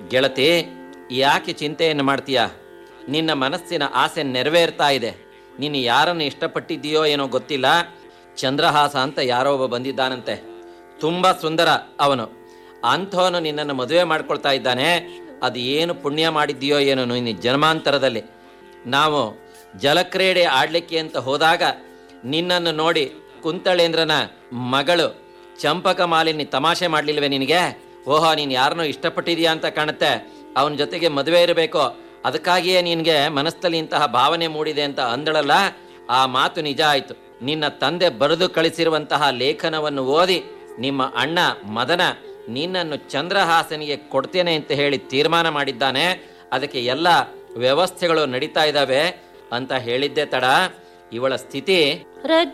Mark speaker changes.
Speaker 1: ಗೆಳತಿ ಯಾಕೆ ಚಿಂತೆಯನ್ನು ಮಾಡ್ತೀಯ ನಿನ್ನ ಮನಸ್ಸಿನ ಆಸೆ ನೆರವೇರ್ತಾ ಇದೆ ನೀನು ಯಾರನ್ನು ಇಷ್ಟಪಟ್ಟಿದ್ದೀಯೋ ಏನೋ ಗೊತ್ತಿಲ್ಲ ಚಂದ್ರಹಾಸ ಅಂತ ಯಾರೋ ಒಬ್ಬ ಬಂದಿದ್ದಾನಂತೆ ತುಂಬ ಸುಂದರ ಅವನು ಅಂಥವನು ನಿನ್ನನ್ನು ಮದುವೆ ಮಾಡ್ಕೊಳ್ತಾ ಇದ್ದಾನೆ ಅದು ಏನು ಪುಣ್ಯ ಮಾಡಿದ್ದೀಯೋ ಏನೋ ನಿನ್ನ ಜನ್ಮಾಂತರದಲ್ಲಿ ನಾವು ಜಲಕ್ರೀಡೆ ಆಡ್ಲಿಕ್ಕೆ ಅಂತ ಹೋದಾಗ ನಿನ್ನನ್ನು ನೋಡಿ ಕುಂತಳೇಂದ್ರನ ಮಗಳು ಚಂಪಕ ಮಾಲಿನಿ ತಮಾಷೆ ಮಾಡ್ಲಿಲ್ವೇ ನಿನಗೆ ಓಹೋ ನೀನು ಯಾರನ್ನೋ ಇಷ್ಟಪಟ್ಟಿದೀಯಾ ಅಂತ ಕಾಣುತ್ತೆ ಅವನ ಜೊತೆಗೆ ಮದುವೆ ಇರಬೇಕು ಅದಕ್ಕಾಗಿಯೇ ನಿನಗೆ ಮನಸ್ಸಲ್ಲಿ ಇಂತಹ ಭಾವನೆ ಮೂಡಿದೆ ಅಂತ ಅಂದಳಲ್ಲ ಆ ಮಾತು ನಿಜ ಆಯಿತು ನಿನ್ನ ತಂದೆ ಬರೆದು ಕಳಿಸಿರುವಂತಹ ಲೇಖನವನ್ನು ಓದಿ ನಿಮ್ಮ ಅಣ್ಣ ಮದನ ನಿನ್ನನ್ನು ಚಂದ್ರಹಾಸನಿಗೆ ಕೊಡ್ತೇನೆ ಅಂತ ಹೇಳಿ ತೀರ್ಮಾನ ಮಾಡಿದ್ದಾನೆ ಅದಕ್ಕೆ ಎಲ್ಲ ವ್ಯವಸ್ಥೆಗಳು ನಡೀತಾ ಇದ್ದಾವೆ ಅಂತ ಹೇಳಿದ್ದೆ ತಡ ಇವಳ ಸ್ಥಿತಿ
Speaker 2: ರಜ್ಜು